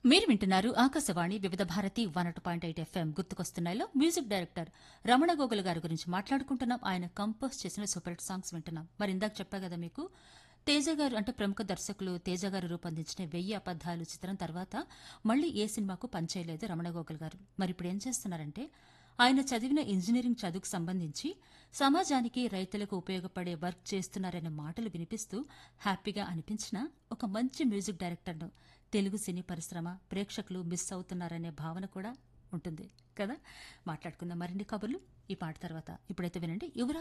మీరు వింటున్నారు ఆకాశవాణి వివిధ భారతి వన్ అటు పాయింట్ ఎయిట్ ఎఫ్ఎం గుర్తుకొస్తున్నాయిలో మ్యూజిక్ డైరెక్టర్ రమణ గోగుల్ గారి గురించి మాట్లాడుకుంటున్నాం ఆయన కంపోజ్ చేసిన సూపర్ హిట్ సాంగ్స్ వింటున్నాం మరి ఇందాక చెప్పా కదా మీకు తేజ గారు అంటే ప్రముఖ దర్శకులు తేజ గారు రూపొందించిన వెయ్యి అబద్దాలు చిత్రం తర్వాత మళ్ళీ ఏ సినిమాకు పనిచేయలేదు రమణ గోగుల్ గారు మరి ఇప్పుడు ఏం చేస్తున్నారంటే ఆయన చదివిన ఇంజనీరింగ్ చదువుకు సంబంధించి సమాజానికి రైతులకు ఉపయోగపడే వర్క్ చేస్తున్నారనే మాటలు వినిపిస్తూ హ్యాపీగా అనిపించిన ఒక మంచి మ్యూజిక్ డైరెక్టర్ను తెలుగు సినీ పరిశ్రమ ప్రేక్షకులు మిస్ అవుతున్నారనే భావన కూడా ఉంటుంది కదా మాట్లాడుకుందాం మరిన్ని కబుర్లు ఈ పాట తర్వాత ఇప్పుడైతే వినండి యువరాజ్